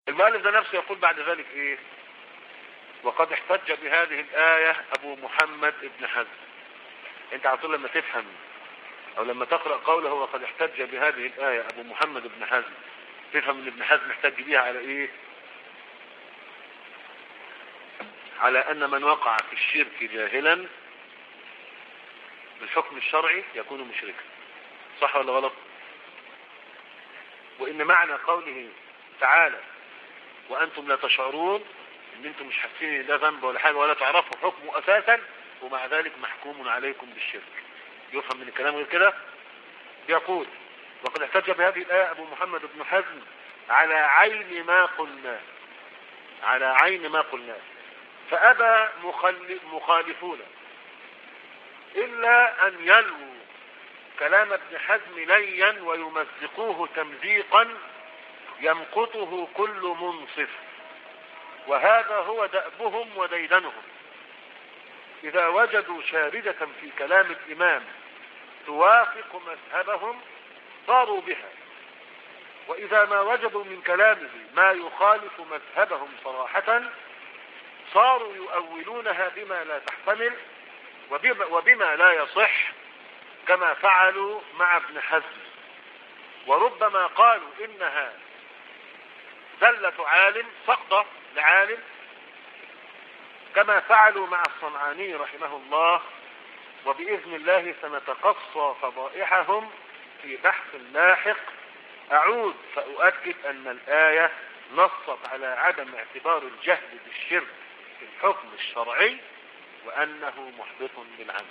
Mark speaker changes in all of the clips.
Speaker 1: المؤلف ده نفسه يقول بعد ذلك ايه وقد احتج بهذه الآية ابو محمد ابن حزم انت على طول لما تفهم او لما تقرأ قوله وقد احتج بهذه الآية ابو محمد ابن حزم تفهم ان ابن حزم احتج بيها على ايه على ان من وقع في الشرك جاهلا بالحكم الشرعي يكون مشركا صح ولا غلط وان معنى قوله تعالى وانتم لا تشعرون ان انتم مش حاسين ان ده ذنب ولا حاجه ولا تعرفوا حكمه اساسا ومع ذلك محكوم عليكم بالشرك يفهم من الكلام غير كده يقول وقد احتج بهذه الآية أبو محمد بن حزم على عين ما قلنا على عين ما قلنا فأبى مخالفون إلا أن يلووا كلام ابن حزم ليا ويمزقوه تمزيقا يمقته كل منصف وهذا هو دأبهم وديدنهم إذا وجدوا شاردة في كلام الإمام توافق مذهبهم صاروا بها وإذا ما وجدوا من كلامه ما يخالف مذهبهم صراحة صاروا يؤولونها بما لا تحتمل وبما, وبما لا يصح كما فعلوا مع ابن حزم وربما قالوا إنها زلة عالم سقطة لعالم كما فعلوا مع الصنعاني رحمه الله وبإذن الله سنتقصى فضائحهم في بحث لاحق أعود فأؤكد أن الآية نصت على عدم اعتبار الجهل بالشرك في الحكم الشرعي وأنه محبط بالعمل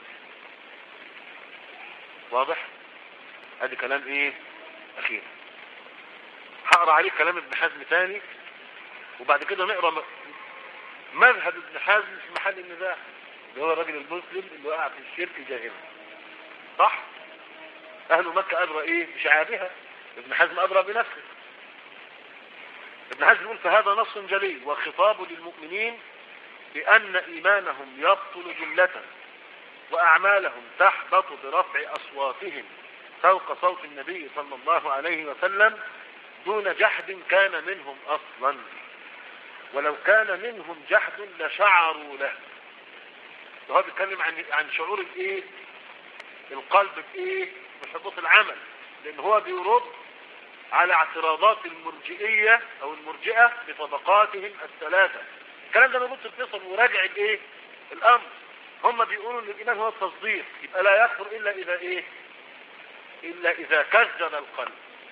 Speaker 1: واضح؟ ادي كلام ايه اخير هقرا عليك كلام ابن حزم تاني وبعد كده نقرا مذهب ابن حزم في محل النزاع اللي هو الراجل المسلم اللي وقع في الشرك جاهلا صح اهل مكة ادرى ايه بشعابها ابن حزم ادرى بنفسه ابن حزم يقول فهذا نص جلي وخطاب للمؤمنين بان ايمانهم يبطل جملة واعمالهم تحبط برفع اصواتهم فوق صوت النبي صلى الله عليه وسلم دون جحد كان منهم اصلا ولو كان منهم جحد لشعروا له وهو بيتكلم عن عن شعور الايه القلب بايه بحبوط العمل لان هو بيرد على اعتراضات المرجئية او المرجئة بطبقاتهم الثلاثة الكلام ده موجود في القصة وراجع الايه الامر هم بيقولوا ان الايمان هو التصديق يبقى لا يكفر الا اذا ايه الا اذا كذب القلب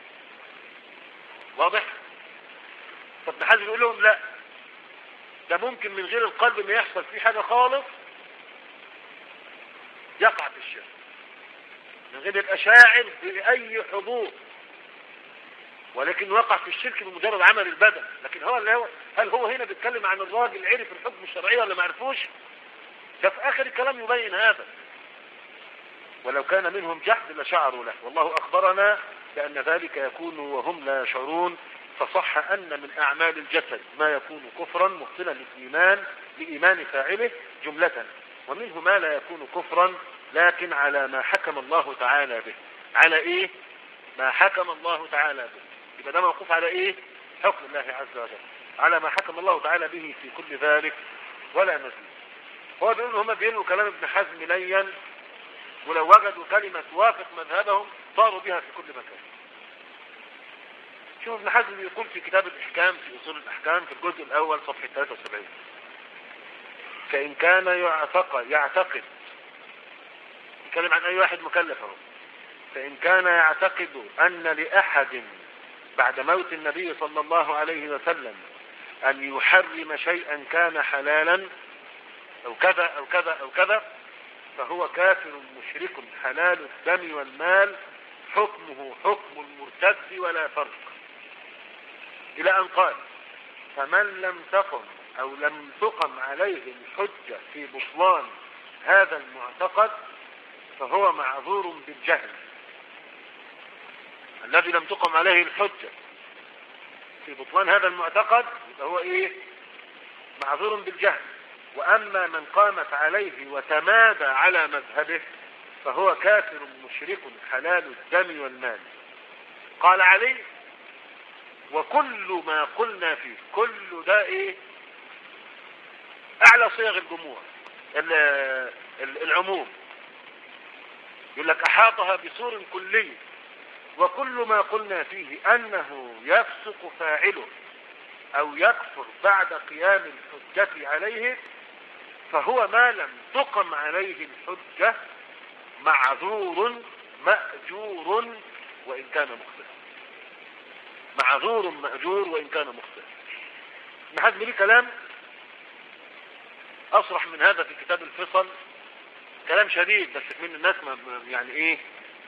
Speaker 1: واضح فابن حزم يقول لهم لا ده ممكن من غير القلب ما يحصل فيه حاجة خالص يقع في الشرك من غير يبقى شاعر بأي حضور ولكن وقع في الشرك بمجرد عمل البدن لكن هو اللي هو هل هو هنا بيتكلم عن الراجل عرف الحكم الشرعي ولا ما عرفوش ففي آخر الكلام يبين هذا ولو كان منهم جحد لشعروا له والله أخبرنا بأن ذلك يكون وهم لا يشعرون فصح أن من أعمال الجسد ما يكون كفرا مبطلا للإيمان لإيمان فاعله جملة ومنه ما لا يكون كفرا لكن على ما حكم الله تعالى به على ايه ما حكم الله تعالى به يبقى ده موقوف على ايه حكم الله عز وجل على ما حكم الله تعالى به في كل ذلك ولا مزيد هو بيقول هم بيقولوا كلام ابن حزم ليا ولو وجدوا كلمة توافق مذهبهم صاروا بها في كل مكان شوف ابن حزم يقول في كتاب الإحكام في أصول الأحكام في الجزء الأول صفحة 73 فإن كان يعتقد يعتقد يتكلم عن أي واحد مكلف اهو فإن كان يعتقد أن لأحد بعد موت النبي صلى الله عليه وسلم أن يحرم شيئا كان حلالا أو كذا أو كذا أو كذا فهو كافر مشرك حلال الدم والمال حكمه حكم المرتد ولا فرق إلى أن قال فمن لم تقم أو لم تقم عليه الحجة في بطلان هذا المعتقد فهو معذور بالجهل الذي لم تقم عليه الحجة في بطلان هذا المعتقد فهو ايه معذور بالجهل واما من قامت عليه وتمادى على مذهبه فهو كافر مشرك حلال الدم والمال قال علي وكل ما قلنا فيه كل ده ايه اعلى صيغ الجموع ال- ال- العموم يقول لك احاطها بسور كلي وكل ما قلنا فيه انه يفسق فاعله او يكفر بعد قيام الحجة عليه فهو ما لم تقم عليه الحجة معذور مأجور وإن كان مخطئا معذور مأجور وإن كان مخطئا ابن حزم ليه كلام أصرح من هذا في كتاب الفصل كلام شديد بس من الناس ما يعني ايه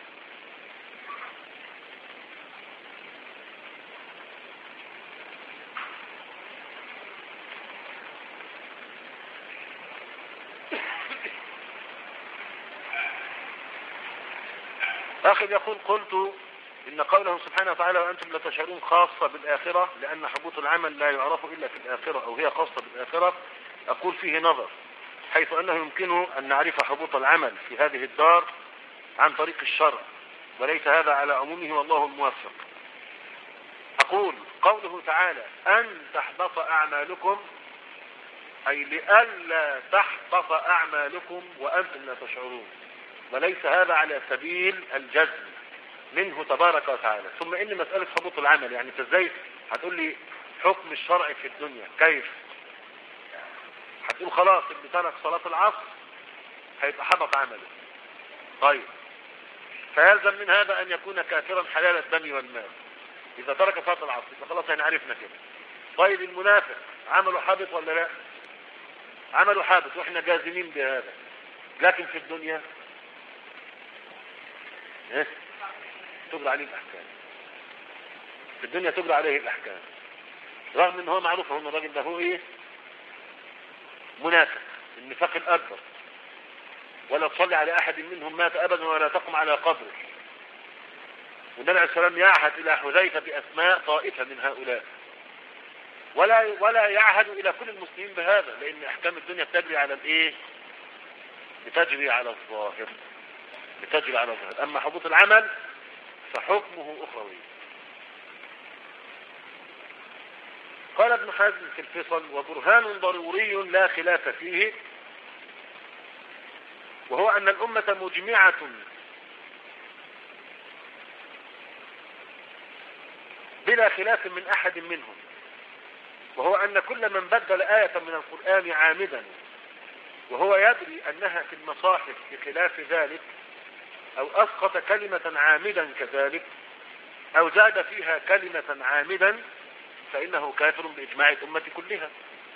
Speaker 1: آخر يقول قلت إن قوله سبحانه وتعالى وأنتم لا تشعرون خاصة بالآخرة لأن حبوط العمل لا يعرف إلا في الآخرة أو هي خاصة بالآخرة أقول فيه نظر حيث أنه يمكن أن نعرف حبوط العمل في هذه الدار عن طريق الشرع وليس هذا على عمومه والله الموفق أقول قوله تعالى أن تحبط أعمالكم أي لئلا تحبط أعمالكم وأنتم لا تشعرون وليس هذا على سبيل الجزم منه تبارك وتعالى ثم ان مسألة حبوط العمل يعني انت ازاي هتقول لي حكم الشرع في الدنيا كيف هتقول خلاص اللي ترك صلاة العصر هيبقى حبط عمله طيب فيلزم من هذا ان يكون كافرا حلال الدم والمال اذا ترك صلاة العصر يبقى خلاص احنا عرفنا كده طيب المنافق عمله حابط ولا لا عمله حابط واحنا جازمين بهذا لكن في الدنيا ايه تجرى عليه الاحكام في الدنيا تجرى عليه الاحكام رغم ان هو معروف ان الراجل ده هو ايه منافق النفاق الاكبر ولا تصلي على احد منهم مات ابدا ولا تقم على قبره والنبي عليه السلام يعهد الى حذيفه باسماء طائفه من هؤلاء ولا ولا يعهد الى كل المسلمين بهذا لان احكام الدنيا بتجري على الايه بتجري على الظاهر بتجري على الظاهر اما حبوط العمل فحكمه اخروي قال ابن حزم في الفصل وبرهان ضروري لا خلاف فيه وهو ان الامة مجمعة بلا خلاف من احد منهم وهو ان كل من بدل آية من القرآن عامدا وهو يدري انها في المصاحف بخلاف ذلك او اسقط كلمة عامدا كذلك او زاد فيها كلمة عامدا فانه كافر باجماع الامة كلها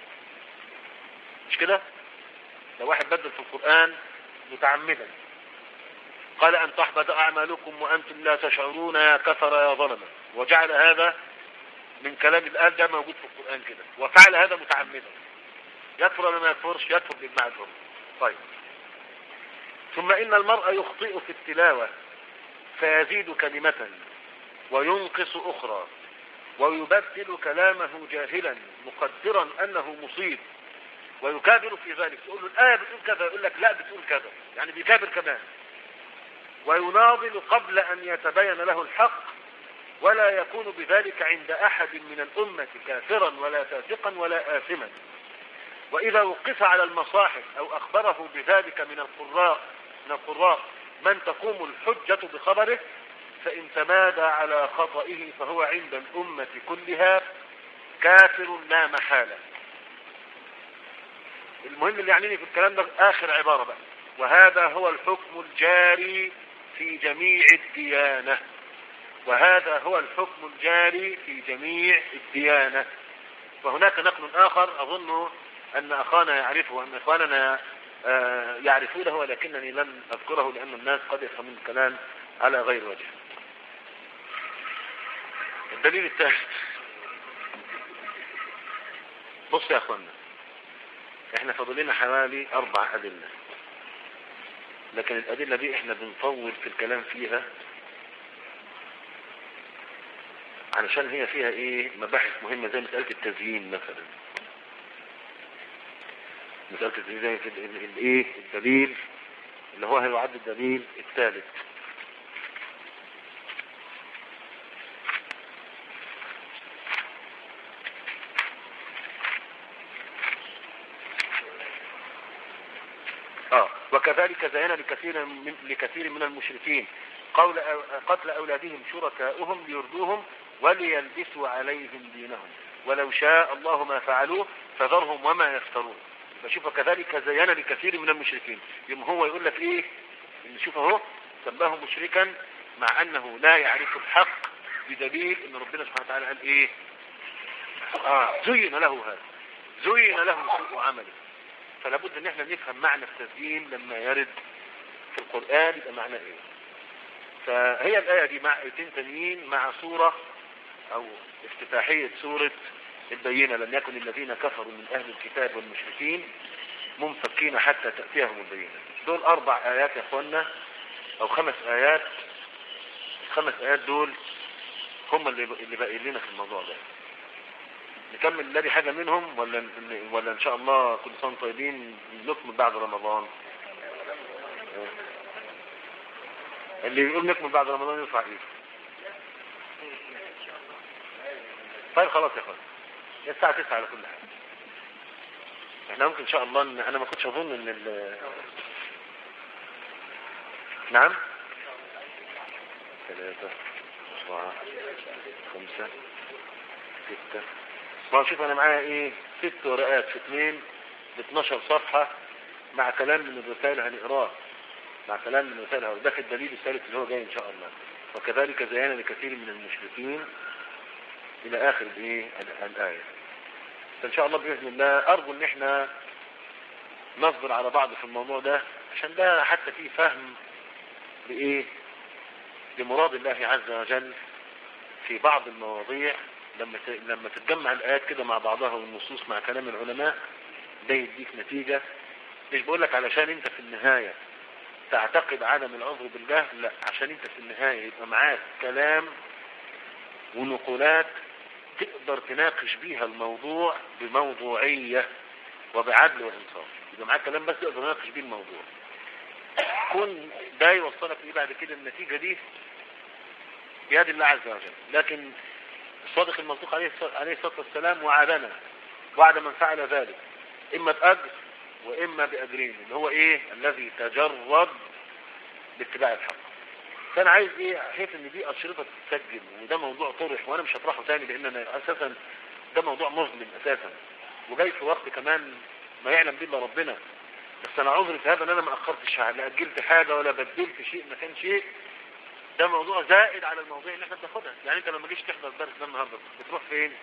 Speaker 1: مش كده لو واحد بدل في القرآن متعمدا قال ان تحبط اعمالكم وانتم لا تشعرون يا كفر يا ظلمة وجعل هذا من كلام الآن ده موجود في القرآن كده وفعل هذا متعمدا يكفر ولا ما يكفرش يكفر بإجماع الأمة طيب ثم إن المرء يخطئ في التلاوة فيزيد كلمة وينقص أخرى ويبدل كلامه جاهلا مقدرا أنه مصيب ويكابر في ذلك تقول له الآية بتقول كذا يقول لك لا بتقول كذا يعني بيكابر كمان ويناضل قبل أن يتبين له الحق ولا يكون بذلك عند أحد من الأمة كافرا ولا فاسقا ولا آثما وإذا وقف على المصاحف أو أخبره بذلك من القراء من القراء من تقوم الحجة بخبره فإن تمادى على خطئه فهو عند الأمة كلها كافر لا محالة المهم اللي يعنيني في الكلام ده آخر عبارة بقى وهذا هو الحكم الجاري في جميع الديانة وهذا هو الحكم الجاري في جميع الديانة وهناك نقل آخر أظن أن أخانا يعرفه وأن إخواننا يعرفونه ولكنني لن أذكره لأن الناس قد يفهمون الكلام على غير وجه الدليل الثالث بص يا أخوانا احنا فاضلنا حوالي أربع أدلة لكن الأدلة دي احنا بنطول في الكلام فيها علشان هي فيها ايه مباحث مهمة زي مسألة التزيين مثلا مسألة التزيين زي الايه الدليل اللي هو هيعد الدليل الثالث وكذلك زين لكثير من, لكثير من المشركين قول قتل أولادهم شركاؤهم ليردوهم وليلبسوا عليهم دينهم ولو شاء الله ما فعلوه فذرهم وما يفترون فشوف كذلك زين لكثير من المشركين يوم هو يقول لك ايه شوف اهو سماه مشركا مع انه لا يعرف الحق بدليل ان ربنا سبحانه وتعالى قال ايه اه زين له هذا زين له سوء عمله فلا بد ان احنا نفهم معنى التزيين لما يرد في القرآن يبقى معنى ايه فهي الآية دي مع ايتين تانيين مع سورة او افتتاحية سورة البينة لم يكن الذين كفروا من اهل الكتاب والمشركين منفكين حتى تأتيهم البينة دول اربع ايات يا اخوانا او خمس ايات الخمس ايات دول هم اللي اللي باقي لنا في الموضوع ده نكمل الذي حاجة منهم ولا ولا ان شاء الله كل سنة طيبين نكمل بعد رمضان اللي يقول نكمل بعد رمضان يرفع ايده طيب خلاص يا اخوان الساعة 9 على كل حال احنا ممكن ان شاء الله ان انا ما كنتش اظن ان ال نعم ثلاثة أربعة خمسة ستة ما شوف انا معايا ايه ست ورقات في اثنين ب 12 صفحة مع كلام من الرسالة هنقراه مع كلام من الرسالة ده في الدليل الثالث اللي هو جاي ان شاء الله وكذلك زينا لكثير من المشركين الى اخر ايه الايه فان شاء الله باذن الله ارجو ان احنا نصبر على بعض في الموضوع ده عشان ده حتى فيه فهم بايه لمراد الله عز وجل في بعض المواضيع لما لما تتجمع الايات كده مع بعضها والنصوص مع كلام العلماء ده يديك نتيجة مش بقول لك علشان انت في النهاية تعتقد عدم العذر بالجهل لا عشان انت في النهاية يبقى معاك كلام ونقولات تقدر تناقش بيها الموضوع بموضوعية وبعدل وانصاف يبقى معاك كلام بس تقدر تناقش بيه الموضوع كن ده يوصلك ايه بعد كده النتيجة دي بيد الله عز وجل لكن الصادق المصدوق عليه عليه الصلاة والسلام وعدنا وعد من فعل ذلك اما بأجر واما بأجرين اللي هو ايه الذي تجرد باتباع الحق فانا عايز ايه شايف ان دي اشرطة تتسجل وده موضوع طرح وانا مش هطرحه تاني لان انا اساسا ده موضوع مظلم اساسا وجاي في وقت كمان ما يعلم به الا ربنا بس انا عذري في هذا ان انا ما اخرتش لا اجلت حاجة ولا بدلت شيء مكان شيء ده موضوع زائد على المواضيع اللي احنا بناخدها يعني انت لما جيش تحضر الدرس ده النهارده بتروح فين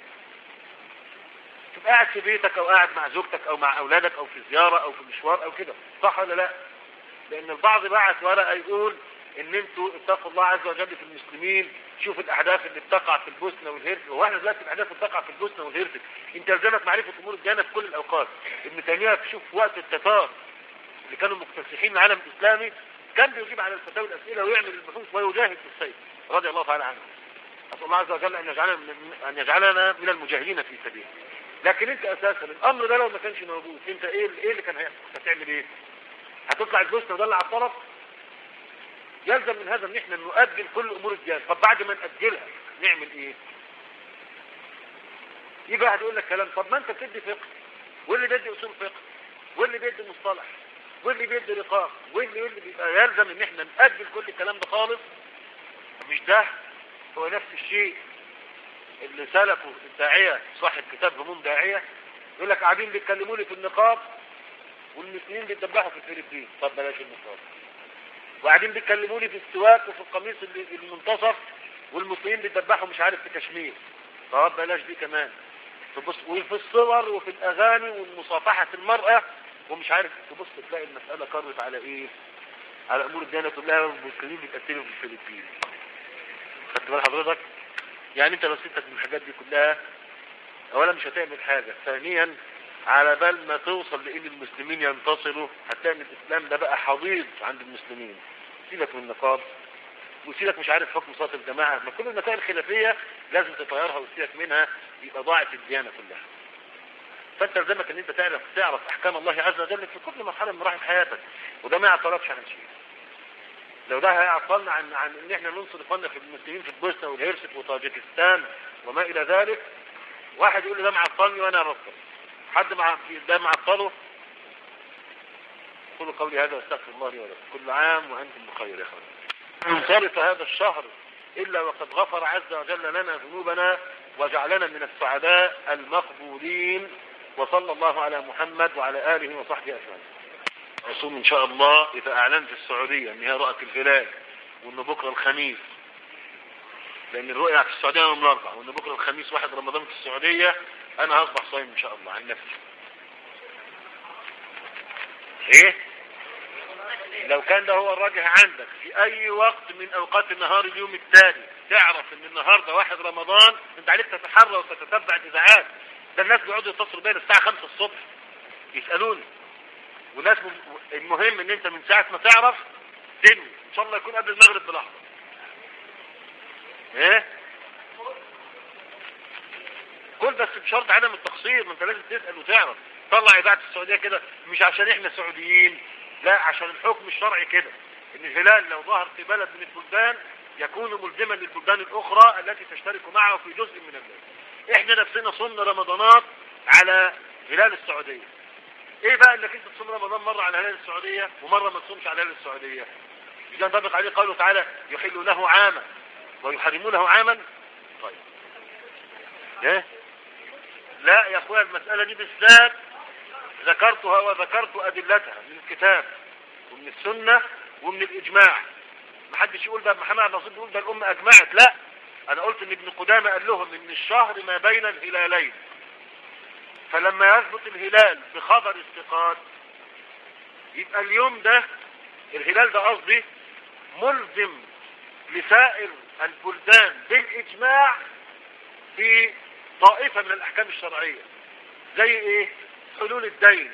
Speaker 1: تبقى قاعد في بيتك او قاعد مع زوجتك او مع اولادك او في زيارة او في مشوار او كده صح ولا لا لان البعض بعت ورقه يقول ان انتوا اتقوا الله عز وجل في المسلمين شوف الاحداث اللي بتقع في البوسنه والهرسك هو احنا دلوقتي الاحداث اللي بتقع في البوسنه والهرسك انت يلزمك معرفه امور الديانه في كل الاوقات ابن تيميه شوف وقت التتار اللي كانوا مكتسحين العالم الاسلامي كان بيجيب على الفتاوى الاسئله ويعمل البحوث ويجاهد في السيف رضي الله تعالى عنه اسال الله عز وجل ان يجعلنا من ان يجعلنا من المجاهدين في سبيله لكن انت اساسا الامر ده لو ما كانش موجود انت ايه ايه اللي كان هيحصل هتعمل ايه هتطلع البوسنه وده اللي على الطرف يلزم من هذا ان احنا نؤجل كل امور الديانه طب بعد ما نأجلها نعمل ايه يجي واحد يقول لك كلام طب ما انت بتدي فقه واللي بيدي اصول فقه واللي بيدي مصطلح واللي بيدي رقاق واللي واللي بيبقى يلزم ان احنا نأجل كل الكلام ده خالص مش ده هو نفس الشيء اللي سلكه الداعية صاحب كتاب هموم داعية يقول لك قاعدين بيتكلموني في النقاب والمسلمين بيتدبحوا في الفلبين طب بلاش النقاب وقاعدين بيتكلموني في السواك وفي القميص المنتصف والمسلمين بيتدبحوا مش عارف في كشمير طب بلاش دي كمان تبص وفي الصور وفي الاغاني والمصافحة المرأة ومش عارف تبص تلاقي المسألة قربت على ايه على امور الديانة كلها والمسلمين بيتقتلوا في الفلبين خدت بال حضرتك يعني انت لو سبتك من الحاجات دي كلها اولا مش هتعمل حاجة ثانيا على بال ما توصل لان المسلمين ينتصروا هتلاقي ان الاسلام ده بقى حضيض عند المسلمين سيبك من النقاب وسيبك مش عارف حكم صلاة الجماعة ما كل المسائل الخلافية لازم تطيرها وتسيبك منها يبقى ضاعت الديانة كلها فانت لازمك ان انت تعرف تعرف احكام الله عز وجل في كل مرحلة من مراحل حياتك وده ما يعطلكش عن شيء لو ده هيعطلنا عن عن ان احنا ننصر اخواننا في المسلمين في البوسنه والهرسك وطاجكستان وما الى ذلك واحد يقول لي ده معطلني وانا ارفض حد مع ده معطله أقول قولي هذا واستغفر الله لي ولكم كل عام وأنتم بخير يا اخوان انصرف هذا الشهر إلا وقد غفر عز وجل لنا ذنوبنا وجعلنا من السعداء المقبولين وصلى الله على محمد وعلى آله وصحبه أجمعين أصوم إن شاء الله إذا أعلنت السعودية أن هي رأت الهلال وأن بكرة الخميس لأن الرؤية في السعودية يوم الأربعاء وأن بكرة الخميس واحد رمضان في السعودية أنا هصبح صايم إن شاء الله عن نفسي إيه لو كان ده هو الراجح عندك في أي وقت من أوقات النهار اليوم التالي تعرف ان النهاردة واحد رمضان انت عليك تتحرى وتتتبع الاذاعات ده الناس بيقعدوا يتصلوا بيا الساعة خمسة الصبح يسألوني وناس المهم ان انت من ساعة ما تعرف تنوي ان شاء الله يكون قبل المغرب بلحظة ايه كل بس بشرط عدم التقصير ما انت لازم تسأل وتعرف طلع اذاعة السعودية كده مش عشان احنا سعوديين لا عشان الحكم الشرعي كده ان الهلال لو ظهر في بلد من البلدان يكون ملزما للبلدان الاخرى التي تشترك معه في جزء من الليل احنا نفسنا صمنا رمضانات على هلال السعودية ايه بقى انك انت تصوم رمضان مرة على هلال السعودية ومرة ما تصومش على هلال السعودية إذا ينطبق عليه قوله تعالى يحلونه عاما ويحرمونه عاما طيب ايه لا يا اخويا المسألة دي بالذات ذكرتها وذكرت أدلتها من الكتاب ومن السنة ومن الإجماع ما حدش يقول ده محمد عبد الناصر يقول ده الأمة أجمعت لا أنا قلت إن ابن قدامة قال لهم إن الشهر ما بين الهلالين فلما يثبت الهلال بخبر استقاد يبقى اليوم ده الهلال ده قصدي ملزم لسائر البلدان بالإجماع في طائفة من الأحكام الشرعية زي إيه حلول الدين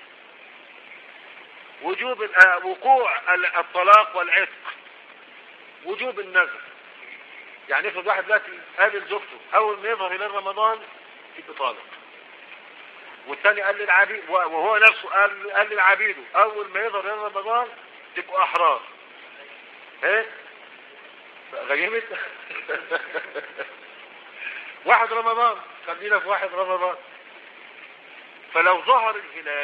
Speaker 1: وجوب وقوع الطلاق والعتق وجوب النذر يعني افرض واحد دلوقتي قابل زوجته اول ما يظهر هلال رمضان يبقى طالق والثاني قال للعبيد وهو نفسه قال قال للعبيده اول ما يظهر هلال رمضان تبقوا احرار ايه غيمت واحد رمضان خلينا في واحد رمضان فلو ظهر الهلال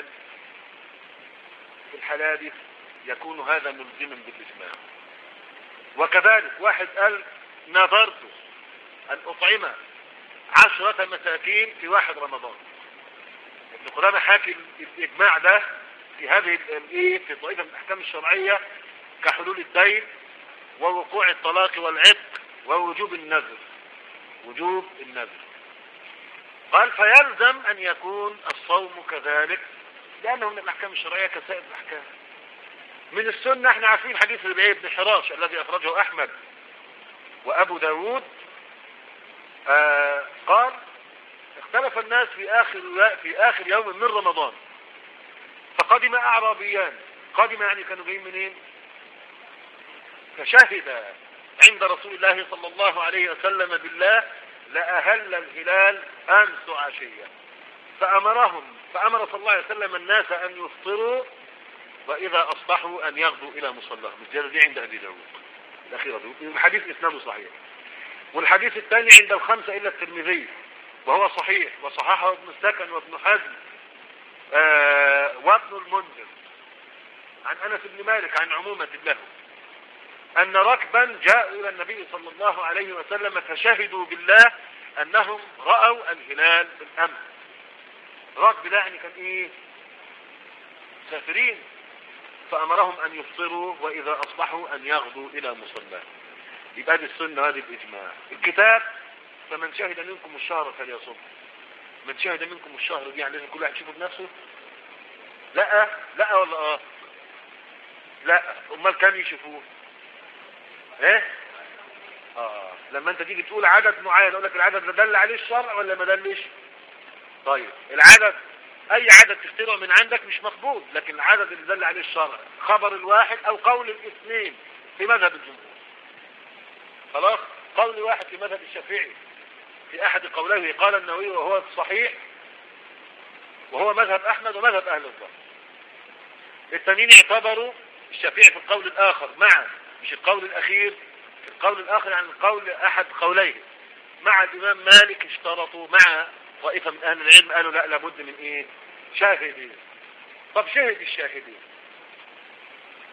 Speaker 1: في الحالة دي يكون هذا ملزما بالإجماع وكذلك واحد قال نظرت أن أطعم عشرة مساكين في واحد رمضان ابن قدامة حاكي الإجماع ده في هذه الايه في طائفة من الأحكام الشرعية كحلول الدين ووقوع الطلاق والعتق ووجوب النذر وجوب النذر قال فيلزم أن يكون الصوم كذلك لأنه من الأحكام الشرعية كسائر الأحكام من السنة احنا عارفين حديث ربيعي بن حراش الذي أخرجه أحمد وأبو داود آه قال اختلف الناس في آخر, في آخر يوم من رمضان فقدم أعرابيان قدم يعني كانوا جايين منين فشهد عند رسول الله صلى الله عليه وسلم بالله لأهل الهلال أمس عشية فأمرهم فأمر صلى الله عليه وسلم الناس أن يفطروا وإذا أصبحوا أن يغدوا إلى مصلاهم الزيادة دي عند أبي داود الأخيرة دي الحديث إسناده صحيح والحديث الثاني عند الخمسة إلا الترمذي وهو صحيح وصححه ابن السكن وابن حزم آه وابن المنذر عن أنس بن مالك عن عمومة له أن ركبا جاءوا إلى النبي صلى الله عليه وسلم فشهدوا بالله أنهم رأوا الهلال بالأمس ركب ده يعني كان إيه سافرين فأمرهم أن يفطروا وإذا أصبحوا أن يغدوا إلى مصلاه يبقى دي السنة هذه الإجماع الكتاب فمن شهد منكم الشهر فليصم من شهد منكم الشهر دي يعني لازم كل واحد يشوفه بنفسه لا لا ولا اه لا امال كان يشوفوه ايه اه لما انت تيجي تقول عدد معين اقول لك العدد ده دل عليه الشرع ولا ما دلش طيب العدد اي عدد تخترعه من عندك مش مقبول لكن العدد اللي دل عليه الشرع خبر الواحد او قول الاثنين في مذهب الجمهور خلاص قول واحد في مذهب الشافعي في احد قوليه قال النووي وهو الصحيح وهو مذهب احمد ومذهب اهل الظهر التانيين اعتبروا الشافعي في القول الاخر مع مش القول الاخير القول الاخر عن القول احد قوليه مع الامام مالك اشترطوا مع طائفة من اهل العلم قالوا لا لابد من ايه شاهدين طب شهد الشاهدين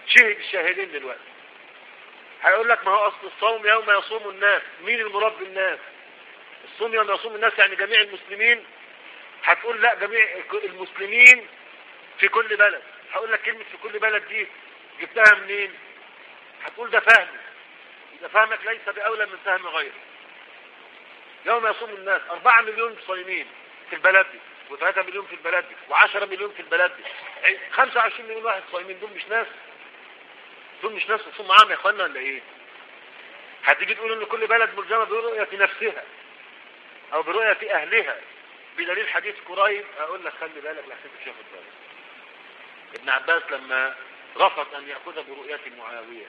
Speaker 1: شهد الشاهدين دلوقتي هيقول لك ما هو اصل الصوم يوم يصوم الناس مين المراد بالناس الصوم يوم يصوم الناس يعني جميع المسلمين هتقول لا جميع المسلمين في كل بلد هقول لك كلمة في كل بلد دي جبتها منين هتقول ده فهمي يبقى فهمك ليس بأولى من فهم غيره يوم يصوم الناس 4 مليون صايمين في البلد دي و3 مليون في البلد دي و10 مليون في البلد دي 25 مليون واحد صايمين دول مش ناس دول مش ناس تصوم معاهم يا اخوانا ولا ايه هتيجي تقول ان كل بلد ملزمه برؤيه نفسها او برؤيه اهلها بدليل حديث قريب اقول لك خلي بالك لحسن مش ياخد بالك ابن عباس لما رفض ان ياخذ برؤيه معاويه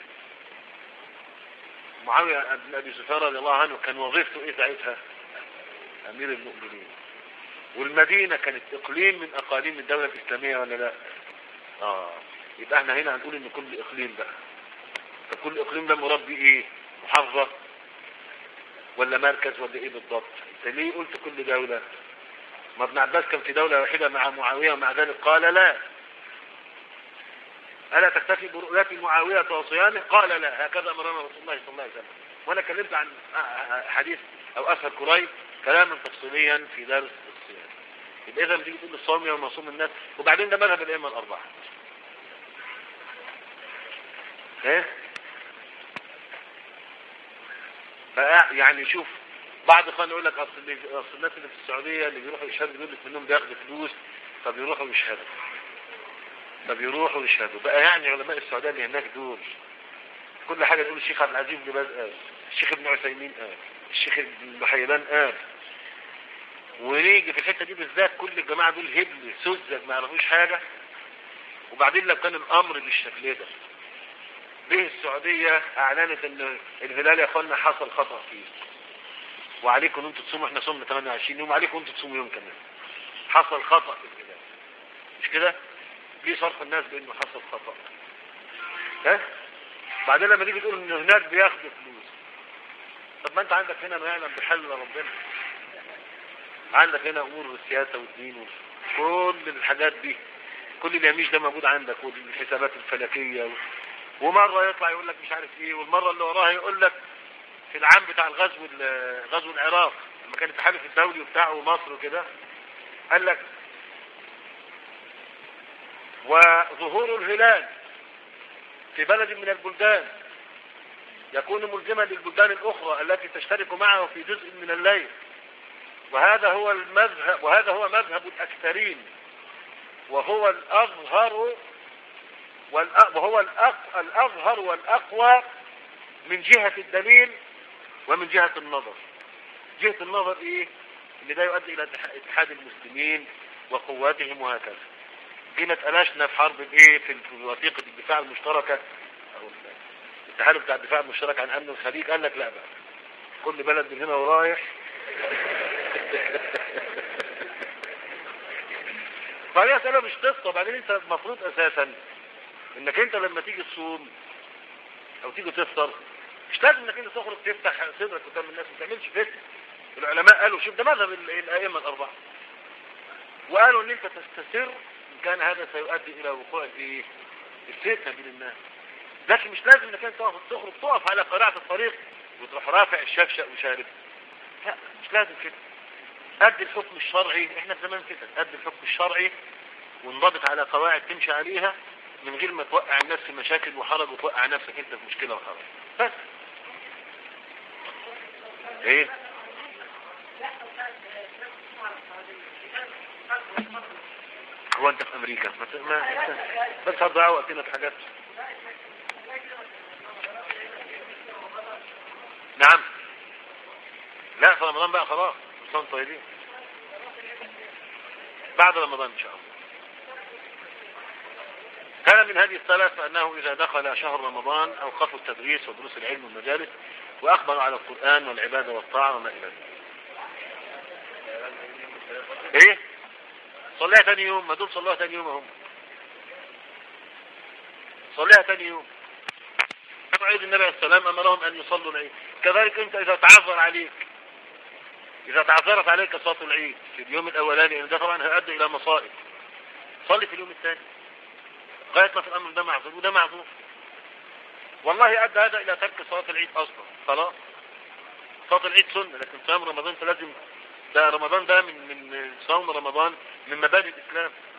Speaker 1: معاويه بن ابي سفيان رضي الله عنه كان وظيفته ايه ساعتها امير المؤمنين والمدينه كانت اقليم من اقاليم الدوله الاسلاميه ولا لا اه يبقى احنا هنا هنقول ان كل اقليم بقى فكل اقليم ده مراد بيه ايه محافظه ولا مركز ولا ايه بالضبط انت ليه قلت كل دوله ما ابن عباس كان في دولة واحدة مع معاوية ومع ذلك قال لا ألا تكتفي برؤية معاوية وصيامه قال لا هكذا أمرنا رسول الله صلى الله عليه وسلم وأنا كلمت عن حديث أو أثر قريب كلاما تفصيليا في درس الصيام يبقى إذا بتيجي تقول الصوم يوم يصوم الناس وبعدين ده مذهب الأئمة الأربعة إيه؟ بقى يعني شوف بعض اخوان يقول لك اصل اللي اصل الناس اللي في السعوديه اللي بيروحوا يشهدوا يقول لك منهم بياخدوا فلوس فبيروحوا يشهدوا فبيروحوا يشهدوا بقى يعني علماء السعوديه اللي هناك دول كل حاجه تقول الشيخ عبد العزيز بن باز قال الشيخ ابن عثيمين قال الشيخ ابن حيلان قال ونيجي في الحته دي بالذات كل الجماعه دول هبل سذج ما يعرفوش حاجه وبعدين لو كان الامر بالشكل ده ليه السعوديه اعلنت ان الهلال يا اخوانا حصل خطا فيه وعليكم ان انتم تصوموا احنا صومنا 28 يوم عليكم انتم تصوموا يوم كمان حصل خطأ في الهلال مش كده ليه صرف الناس بانه حصل خطأ ها بعدين لما تيجي تقول ان هناك بياخدوا فلوس طب ما انت عندك هنا ما يعلم بحل ربنا عندك هنا امور السياسة والدين وكل الحاجات دي كل اليميش ده موجود عندك والحسابات الفلكية ومرة يطلع يقول لك مش عارف ايه والمرة اللي وراها يقول لك في العام بتاع الغزو غزو العراق لما كان التحالف الدولي وبتاعه مصر وكده قال لك وظهور الهلال في بلد من البلدان يكون ملزما للبلدان الأخرى التي تشترك معه في جزء من الليل وهذا هو المذهب وهذا هو مذهب الأكثرين وهو الأظهر وهو الأظهر والأقوى من جهة الدليل ومن جهة النظر جهة النظر ايه ان ده يؤدي الى اتحاد المسلمين وقواتهم وهكذا جينا اتقلشنا في حرب الايه في وثيقة الدفاع المشتركة او التحالف بتاع الدفاع المشترك عن امن الخليج قال لك لا بقى كل بلد من هنا ورايح فهي مسألة مش قصة بعدين انت المفروض اساسا انك انت لما تيجي تصوم او تيجي تفطر مش لازم انك انت تخرج تفتح صدرك قدام الناس ما تعملش فتنه العلماء قالوا شوف ده مذهب الائمه الاربعه وقالوا ان انت تستسر ان كان هذا سيؤدي الى وقوع الايه الفتنه بين الناس لكن مش لازم انك انت تخرج تقف على قراعه الطريق وتروح رافع الشفشق وشارب لا مش لازم كده قد الحكم الشرعي احنا زمان كده قد الحكم الشرعي وانضبط على قواعد تمشي عليها من غير ما توقع الناس في مشاكل وحرج وتوقع نفسك انت في مشكله وحرج بس ايه هو انت في امريكا ما ما بس هتضيع وقتنا في حاجات نعم لا في رمضان بقى خلاص كل طيبين بعد رمضان ان شاء الله كان من هذه السلف أنه إذا دخل شهر رمضان أوقفوا التدريس ودروس العلم والمجالس وأخبروا على القرآن والعبادة والطاعة وما إلى ذلك إيه؟ صليها ثاني يوم ما دول صلوها ثاني يوم هم صليها ثاني يوم عيد النبي عليه السلام أمرهم أن يصلوا العيد كذلك أنت إذا تعذر عليك إذا تعذرت عليك صلاة العيد في اليوم الأولاني ده طبعا هيؤدي إلى مصائب صلي في اليوم الثاني لغايه ما في الامر ده معذور وده معذور والله ادى هذا الى ترك صلاة العيد اصلا خلاص صلاة العيد سنة لكن صيام رمضان فلازم ده رمضان ده من من صوم رمضان من مبادئ الاسلام